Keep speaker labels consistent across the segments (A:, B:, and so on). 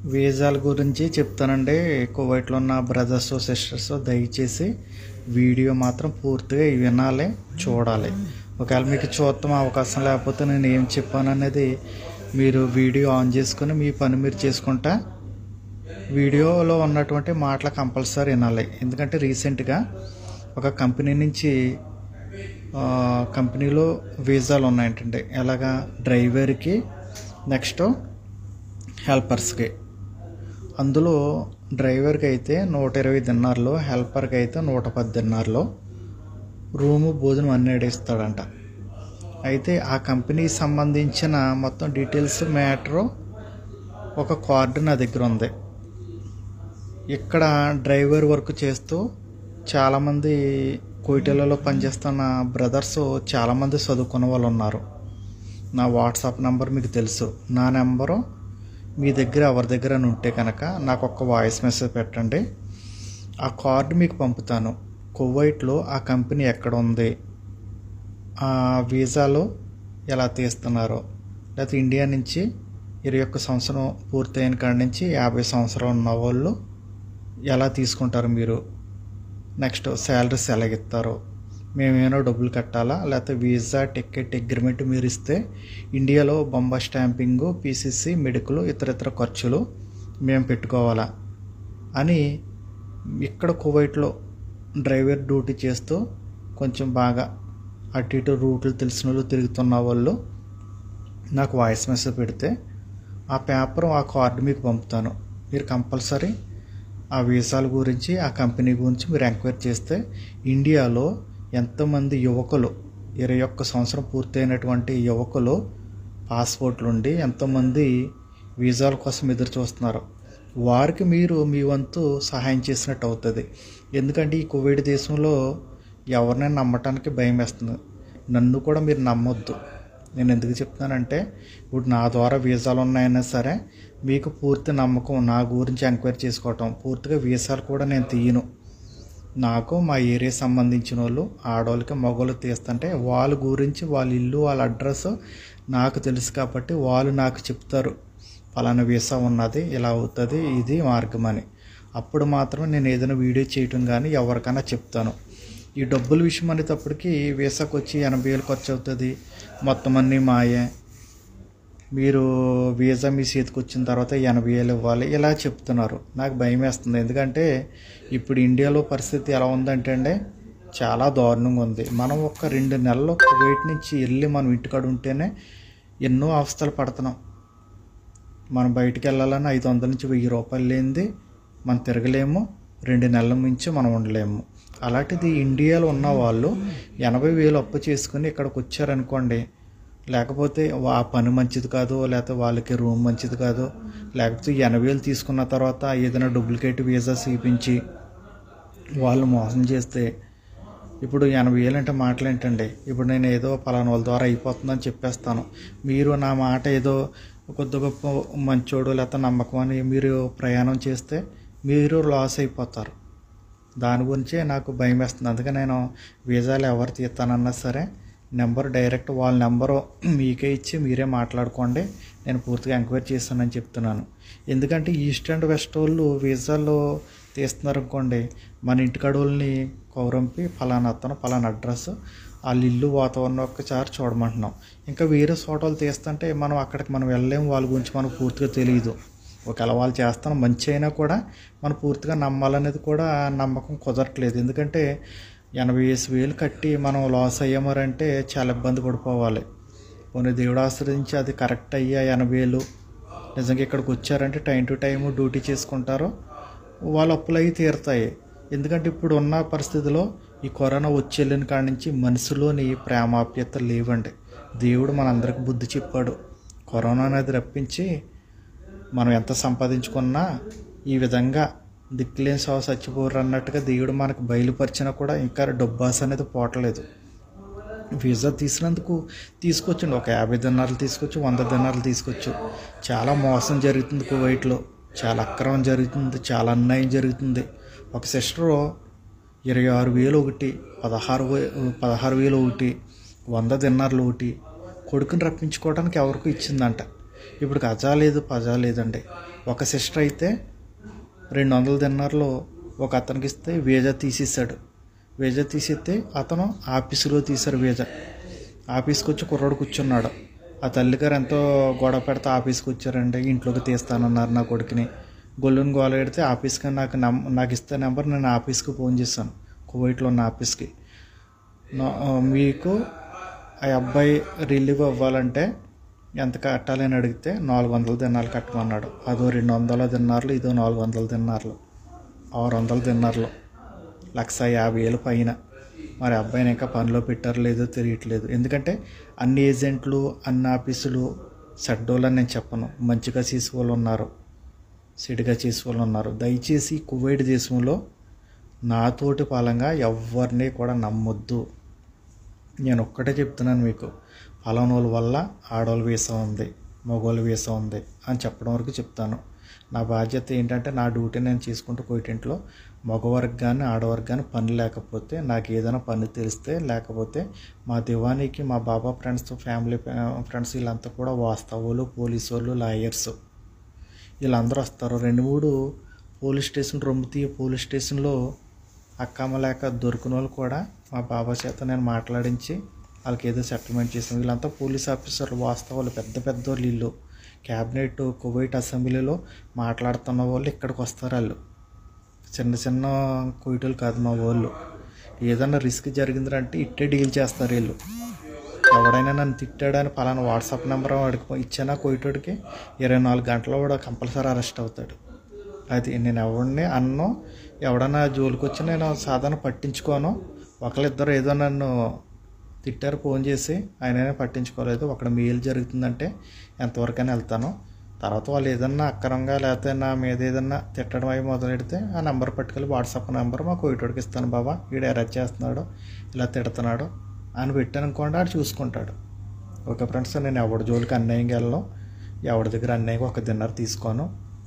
A: వీసాల గురించి చెప్తానండి కువైట్లో ఉన్న బ్రదర్స్ సిస్టర్స్ దయచేసి వీడియో మాత్రం పూర్తిగా వినాలి చూడాలి ఒకవేళ మీకు చూడటం అవకాశం లేకపోతే నేను ఏం చెప్పాను అనేది మీరు వీడియో ఆన్ చేసుకొని మీ పని మీరు చేసుకుంటా వీడియోలో ఉన్నటువంటి మాటలు కంపల్సరీ వినాలి ఎందుకంటే రీసెంట్గా ఒక కంపెనీ నుంచి ఆ, కంపెనీలో వీసాలు ఉన్నాయంటండి ఎలాగా డ్రైవర్కి నెక్స్ట్ హెల్పర్స్కి అందులో డ్రైవర్కి అయితే నూట ఇరవై దిన్నార్లు హెల్పర్కి అయితే నూట పది దిన్నార్లు రూము భోజనం అన్నీ ఇస్తాడంట అయితే ఆ కంపెనీకి సంబంధించిన మొత్తం డీటెయిల్స్ మ్యాటరు ఒక కార్డు నా దగ్గర ఉంది ఇక్కడ డ్రైవర్ వర్క్ చేస్తూ చాలామంది కోయిటలలో పనిచేస్తున్న బ్రదర్స్ చాలామంది చదువుకున్న వాళ్ళు ఉన్నారు నా వాట్సాప్ నెంబర్ మీకు తెలుసు నా నెంబరు మీ దగ్గర ఎవరి దగ్గర ఉంటే కనుక నాకు ఒక వాయిస్ మెసేజ్ పెట్టండి ఆ కార్డు మీకు పంపుతాను కువైట్లో ఆ కంపెనీ ఎక్కడ ఉంది ఆ వీసాలు ఎలా తీస్తున్నారో లేకపోతే ఇండియా నుంచి ఇరవై ఒక్క సంవత్సరం పూర్తయిన కాడి నుంచి యాభై సంవత్సరాలు ఉన్న వాళ్ళు ఎలా తీసుకుంటారు మీరు నెక్స్ట్ శాలరీస్ ఎలాగిస్తారు మేమేమైనా డబ్బులు కట్టాలా లేకపోతే వీసా టికెట్ అగ్రిమెంట్ మీరు ఇస్తే ఇండియాలో బొంబా స్టాంపింగ్ పీసీసీ మెడికల్ ఇతర ఇతర ఖర్చులు మేము పెట్టుకోవాలా అని ఇక్కడ కువైట్లో డ్రైవర్ డ్యూటీ చేస్తూ కొంచెం బాగా అటు ఇటు రూట్లు తెలిసిన వాళ్ళు తిరుగుతున్న వాళ్ళు నాకు వాయిస్ మెసేజ్ పెడితే ఆ పేపర్ ఆ కార్డు మీకు పంపుతాను మీరు కంపల్సరీ ఆ వీసాల గురించి ఆ కంపెనీ గురించి మీరు ఎంక్వైరీ చేస్తే ఇండియాలో ఎంతమంది యువకులు ఇరవై ఒక్క సంవత్సరం పూర్తయినటువంటి యువకులు పాస్పోర్ట్లు ఉండి ఎంతోమంది వీసాల కోసం ఎదురు చూస్తున్నారు వారికి మీరు మీ వంతు సహాయం చేసినట్టు అవుతుంది ఎందుకంటే ఈ కోవిడ్ దేశంలో ఎవరినైనా నమ్మటానికి భయం వేస్తుంది నన్ను కూడా మీరు నమ్మొద్దు నేను ఎందుకు చెప్తున్నానంటే ఇప్పుడు నా ద్వారా వీసాలు ఉన్నాయన్నా సరే మీకు పూర్తి నమ్మకం నా గురించి ఎంక్వైరీ చేసుకోవటం పూర్తిగా వీసాలు కూడా నేను తీయను నాకు మా ఏరియా సంబంధించిన వాళ్ళు ఆడవాళ్ళకి మగవాళ్ళు తీస్తుంటే వాళ్ళ గురించి వాళ్ళ ఇల్లు వాళ్ళ అడ్రస్ నాకు తెలుసు కాబట్టి వాళ్ళు నాకు చెప్తారు పలానా వీసా ఉన్నది ఇలా అవుతుంది ఇది మార్గం అని అప్పుడు మాత్రమే నేను ఏదైనా వీడియో చేయటం కానీ ఎవరికైనా చెప్తాను ఈ డబ్బుల విషయం అనేటప్పటికి వీసాకు వచ్చి ఎనభై వేలు ఖర్చు అవుతుంది మొత్తం అన్నీ మాయే మీరు వీసా మీ చేతికి వచ్చిన తర్వాత ఎనభై వేలు ఇవ్వాలి ఇలా చెప్తున్నారు నాకు భయం వేస్తుంది ఎందుకంటే ఇప్పుడు ఇండియాలో పరిస్థితి ఎలా ఉందంటే అండి చాలా దారుణంగా ఉంది మనం ఒక రెండు నెలలు కువైట్ నుంచి వెళ్ళి మనం ఇంటికాడ ఉంటేనే ఎన్నో అవస్థలు పడుతున్నాం మనం బయటికి వెళ్ళాలని ఐదు వందల నుంచి వెయ్యి రూపాయలు లేనిది మనం తిరగలేము రెండు నెలల మించి మనం ఉండలేము అలాంటిది ఇండియాలో ఉన్న వాళ్ళు ఎనభై వేలు అప్పు చేసుకుని ఇక్కడికి వచ్చారనుకోండి లేకపోతే ఆ పని మంచిది కాదు లేకపోతే వాళ్ళకి రూమ్ మంచిది కాదు లేకపోతే ఎనభై వేలు తీసుకున్న తర్వాత ఏదైనా డూప్లికేట్ వీసా చూపించి వాళ్ళు మోసం చేస్తే ఇప్పుడు ఎనభై వేలు అంటే మాటలు ఏంటండి ఇప్పుడు నేను ఏదో పలానా వాళ్ళ ద్వారా అయిపోతుందని చెప్పేస్తాను మీరు నా మాట ఏదో కొద్ది గొప్ప మంచోడు లేకపోతే నమ్మకం అని మీరు ప్రయాణం చేస్తే మీరు లాస్ అయిపోతారు దాని గురించే నాకు భయం వేస్తుంది అందుకే నేను వీసాలు ఎవరు తీస్తానన్నా సరే నెంబర్ డైరెక్ట్ వాళ్ళ నెంబరు మీకే ఇచ్చి మీరే మాట్లాడుకోండి నేను పూర్తిగా ఎంక్వైరీ చేస్తానని చెప్తున్నాను ఎందుకంటే ఈస్ట్ అండ్ వెస్ట్ వాళ్ళు వీసాలు తీస్తున్నారు అనుకోండి మన ఇంటికాడ వాళ్ళని కౌరంపి ఫలానా అతను ఫలానా అడ్రస్ వాళ్ళ ఇల్లు వాతావరణం ఒక్కసారి చూడమంటున్నాం ఇంకా వేరే చోటలు తీస్తుంటే మనం అక్కడికి మనం వెళ్ళలేము వాళ్ళ గురించి మనకు పూర్తిగా తెలియదు ఒకవేళ వాళ్ళు చేస్తాను మంచి అయినా కూడా మనం పూర్తిగా నమ్మాలనేది కూడా నమ్మకం కుదరట్లేదు ఎందుకంటే ఎనభై వేసి వేలు కట్టి మనం లాస్ అయ్యామరంటే చాలా ఇబ్బంది పడిపోవాలి కొన్ని దేవుడు ఆశ్రయించి అది కరెక్ట్ అయ్యా ఎనభై వేలు నిజంగా ఇక్కడికి వచ్చారంటే టైం టు టైం డ్యూటీ చేసుకుంటారు వాళ్ళ అప్పులు అవి తీరుతాయి ఎందుకంటే ఇప్పుడు ఉన్న పరిస్థితిలో ఈ కరోనా వచ్చి వెళ్ళిన కాడి నుంచి మనిషిలోని ప్రేమాప్యత లేవండి దేవుడు మనందరికి బుద్ధి చెప్పాడు కరోనా అనేది రప్పించి మనం ఎంత సంపాదించుకున్నా ఈ విధంగా దిక్కులేని సాగు చచ్చిపోరు అన్నట్టుగా దేవుడు మనకు బయలుపరిచినా కూడా ఇంకా డబ్బాస్ అనేది పోవట్లేదు వీసా తీసినందుకు తీసుకొచ్చండి ఒక యాభై దినాలు తీసుకొచ్చు వంద దినాలు తీసుకొచ్చు చాలా మోసం జరుగుతుంది కువైట్లో చాలా అక్రమం జరుగుతుంది చాలా అన్యాయం జరుగుతుంది ఒక సిస్టరు ఇరవై ఆరు వేలు ఒకటి పదహారు వే పదహారు వేలు ఒకటి వంద దినార్లు ఒకటి కొడుకుని రప్పించుకోవడానికి ఎవరికో ఇచ్చిందంట ఇప్పుడు అజా లేదు పజా లేదండి ఒక సిస్టర్ అయితే రెండు వందల దిన్నార్లో ఒక అతనికి ఇస్తే వీజా తీసేసాడు వీజా తీసేస్తే అతను ఆఫీసులో తీశారు వీజా ఆఫీస్కి వచ్చి కుర్రాడు కూర్చున్నాడు ఆ తల్లిగారు ఎంతో గొడవ పెడితే ఆఫీస్కి వచ్చారండి ఇంట్లోకి తీస్తానన్నారు నా కొడుకుని గొల్లుని గోల పెడితే ఆఫీస్కి నాకు నం నాకు ఇస్తే నెంబర్ నేను ఆఫీస్కి ఫోన్ చేశాను కువైట్లో ఉన్న ఆఫీస్కి నా- మీకు ఆ అబ్బాయి రిలీవ్ అవ్వాలంటే ఎంత కట్టాలి అని అడిగితే నాలుగు వందలు దినాలు కట్టమన్నాడు అదో రెండు వందల దిన్నార్లు ఇదో నాలుగు వందల దిన్నార్లు ఆరు వందల దిన్నార్లు లక్ష యాభై వేలు పైన మరి అబ్బాయిని ఇంకా పనిలో పెట్టారో లేదో తెలియట్లేదు ఎందుకంటే అన్ని ఏజెంట్లు అన్ని ఆఫీసులు షడ్డోలు అని నేను చెప్పను మంచిగా చేసే వాళ్ళు ఉన్నారు చెడుగా చేసే వాళ్ళు ఉన్నారు దయచేసి కువైట్ దేశంలో నాతోటి పాలంగా ఎవరిని కూడా నమ్మొద్దు నేను ఒక్కటే చెప్తున్నాను మీకు ఫలానోళ్ళ వల్ల ఆడవాళ్ళ వీసా ఉంది మగవాళ్ళ వీసా ఉంది అని చెప్పడం వరకు చెప్తాను నా బాధ్యత ఏంటంటే నా డ్యూటీ నేను చేసుకుంటూ కోయిటింట్లో మగవారికి కానీ ఆడవారికి కానీ పని లేకపోతే నాకు ఏదైనా పని తెలిస్తే లేకపోతే మా దివానీకి మా బాబా ఫ్రెండ్స్ ఫ్యామిలీ ఫ్రెండ్స్ వీళ్ళంతా కూడా వాస్తవులు పోలీసు వాళ్ళు లాయర్స్ వీళ్ళందరూ వస్తారు రెండు మూడు పోలీస్ స్టేషన్ రొమ్ముతీ పోలీస్ స్టేషన్లో అక్కమ్మ లేక దొరికిన వాళ్ళు కూడా మా బాబా చేత నేను మాట్లాడించి వాళ్ళకి ఏదో సెటిల్మెంట్ చేసాను వీళ్ళంతా పోలీస్ ఆఫీసర్లు వాస్తవాలు పెద్ద పెద్ద వాళ్ళు వీళ్ళు క్యాబినెట్ కువైట్ అసెంబ్లీలో మాట్లాడుతున్న వాళ్ళు ఇక్కడికి వస్తారు వాళ్ళు చిన్న చిన్న కొయిటోలు కాదు మా వాళ్ళు ఏదన్నా రిస్క్ జరిగిందంటే ఇట్టే డీల్ చేస్తారు వీళ్ళు ఎవడైనా నన్ను తిట్టాడని పలానా వాట్సాప్ నెంబర్ వాడికి ఇచ్చానా కోయిటోడికి ఇరవై నాలుగు గంటల్లో కూడా కంపల్సరీ అరెస్ట్ అవుతాడు అది నేను ఎవడిని అన్నో ఎవడన్నా జోలికి వచ్చి నేను సాధారణ పట్టించుకోను ఒకళ్ళిద్దరు ఏదో నన్ను తిట్టారు ఫోన్ చేసి ఆయననే పట్టించుకోలేదు అక్కడ మేలు జరుగుతుందంటే ఎంతవరకైనా వెళ్తాను తర్వాత వాళ్ళు ఏదన్నా అక్రమంగా లేకపోతే నా మీద ఏదన్నా తిట్టడం అవి మొదలెడితే ఆ నెంబర్ పట్టుకెళ్ళి వాట్సాప్ నెంబర్ మా కోయిటోడికి ఇస్తాను బాబా వీడు అరెస్ట్ చేస్తున్నాడు ఇలా తిడుతున్నాడు అని పెట్టాను అనుకోండి ఆడు చూసుకుంటాడు ఓకే ఫ్రెండ్స్ నేను ఎవడి జోలికి అన్యాయంగా వెళ్ళను ఎవరి దగ్గర అన్యాయంగా ఒక డిన్నర్ తీసుకోను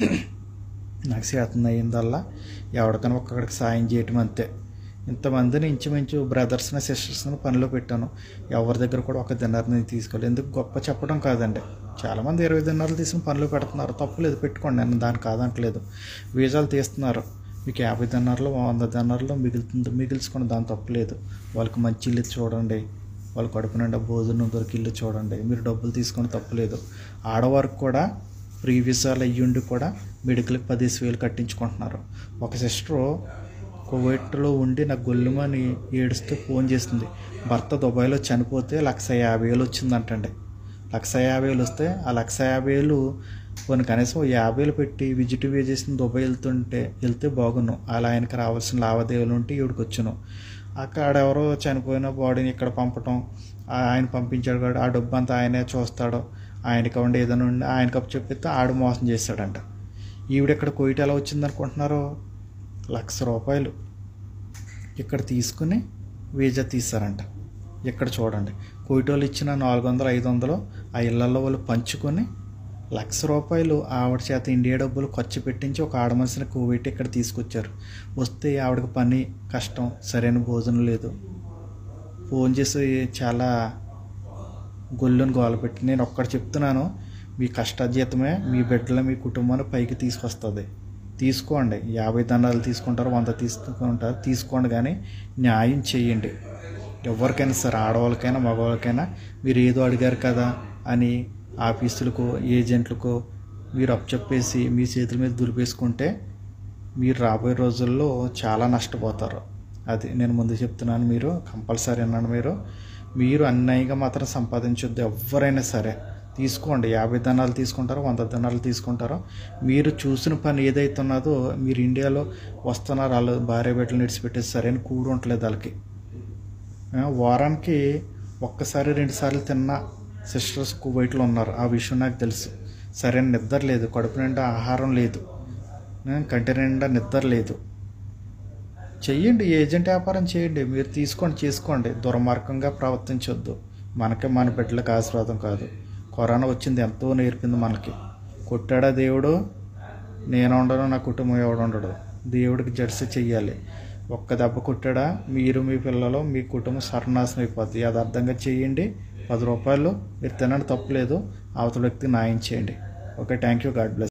A: నాకు చేతన అయ్యిందల్లా ఎవరికైనా ఒక్కడికి సాయం చేయటం అంతే ఇంతమందిని ఇంచుమించు బ్రదర్స్ని సిస్టర్స్ని పనిలో పెట్టాను ఎవరి దగ్గర కూడా ఒక డిన్నర్ని తీసుకోలేదు ఎందుకు గొప్ప చెప్పడం కాదండి చాలామంది ఇరవై డిన్నర్లు తీసుకుని పనిలో పెడుతున్నారు తప్పులేదు పెట్టుకోండి నేను దాన్ని కాదంటలేదు వీజాలు తీస్తున్నారు మీకు యాభై డిన్నర్లు వంద డిన్నర్లు మిగులుతుంది మిగిల్చుకోండి దాని తప్పులేదు వాళ్ళకి మంచి ఇల్లు చూడండి వాళ్ళ కడుపు నిండా భోజనం దొరికి ఇల్లు చూడండి మీరు డబ్బులు తీసుకొని తప్పులేదు ఆడవారికి కూడా ఫ్రీ వీసాలు అయ్యుండి కూడా మెడికల్కి పదిహేను వేలు కట్టించుకుంటున్నారు ఒక సిస్టరు కువైట్లో ఉండి నాకు గొల్లుమని ఏడుస్తూ ఫోన్ చేస్తుంది భర్త దుబాయ్లో చనిపోతే లక్ష యాభై వేలు వచ్చిందంటండి లక్ష యాభై వేలు వస్తే ఆ లక్ష యాభై వేలు కొన్ని కనీసం ఓ యాభై వేలు పెట్టి విజిట్ చేసిన దుబాయ్ వెళ్తుంటే వెళ్తే బాగున్ను అలా ఆయనకి రావాల్సిన లావాదేవీలు ఉంటే ఈవిడికి వచ్చును అక్కడ ఎవరో చనిపోయిన బాడీని ఇక్కడ పంపటం ఆ- ఆయన పంపించాడు కాబట్టి ఆ డబ్బు అంతా ఆయనే చూస్తాడు ఆయనకి ఉండి ఏదైనా ఉండి ఆయనకి అప్పు చెప్పిస్తే ఆడు మోసం చేస్తాడంట ఈవిడ ఇక్కడ కోయిట ఎలా వచ్చింది అనుకుంటున్నారు లక్ష రూపాయలు ఇక్కడ తీసుకుని వీజా తీస్తారంట ఇక్కడ చూడండి కోయిటోళ్ళు ఇచ్చిన నాలుగు వందలు ఐదు వందలు ఆ ఇళ్లలో వాళ్ళు పంచుకొని లక్ష రూపాయలు ఆవిడ చేత ఇండియా డబ్బులు ఖర్చు పెట్టించి ఒక ఆడ మనిషిని కోవిట్ ఇక్కడ తీసుకొచ్చారు వస్తే ఆవిడకి పని కష్టం సరైన భోజనం లేదు ఫోన్ చేసి చాలా గొల్లుని గోలపెట్టి నేను ఒక్కటి చెప్తున్నాను మీ కష్టజీతమే మీ బిడ్డలు మీ కుటుంబాన్ని పైకి తీసుకొస్తుంది తీసుకోండి యాభై దండాలు తీసుకుంటారు వంద తీసుకుంటారు తీసుకోండి కానీ న్యాయం చేయండి ఎవరికైనా సరే ఆడవాళ్ళకైనా మగవాళ్ళకైనా మీరు ఏదో అడిగారు కదా అని ఆఫీసులకు ఏజెంట్లకు మీరు అప్పచెప్పేసి మీ చేతుల మీద దులిపేసుకుంటే మీరు రాబోయే రోజుల్లో చాలా నష్టపోతారు అది నేను ముందు చెప్తున్నాను మీరు కంపల్సరీ అన్నాను మీరు మీరు అన్యాయంగా మాత్రం సంపాదించొద్దు ఎవరైనా సరే తీసుకోండి యాభై ధనాలు తీసుకుంటారో వంద ధనాలు తీసుకుంటారో మీరు చూసిన పని ఏదైతే ఉన్నదో మీరు ఇండియాలో వస్తున్నారు వాళ్ళు భార్య బిడ్డలు నిడిచిపెట్టేసి సరైన కూడు ఉండలేదు వాళ్ళకి ఆ, వారానికి ఒక్కసారి రెండుసార్లు తిన్న సిస్టర్స్ కువైట్లో ఉన్నారు ఆ విషయం నాకు తెలుసు సరైన నిద్ర లేదు కడుపు నిండా ఆహారం లేదు ఆ, కంటి నిండా నిద్ర లేదు చెయ్యండి ఏజెంట్ వ్యాపారం చేయండి మీరు తీసుకోండి చేసుకోండి దుర్మార్గంగా ప్రవర్తించొద్దు మనకే మన బిడ్డలకు ఆశీర్వాదం కాదు కరోనా వచ్చింది ఎంతో నేర్పింది మనకి కొట్టాడా దేవుడు నేను ఉండను నా కుటుంబం ఎవడు ఉండడు దేవుడికి జడ్సి చెయ్యాలి ఒక్క దెబ్బ కొట్టాడా మీరు మీ పిల్లలు మీ కుటుంబం సర్వనాశనం అయిపోద్ది అది అర్థంగా చేయండి పది రూపాయలు మీరు తినడం తప్పులేదు అవతల వ్యక్తికి న్యాయం చేయండి okay thank you God bless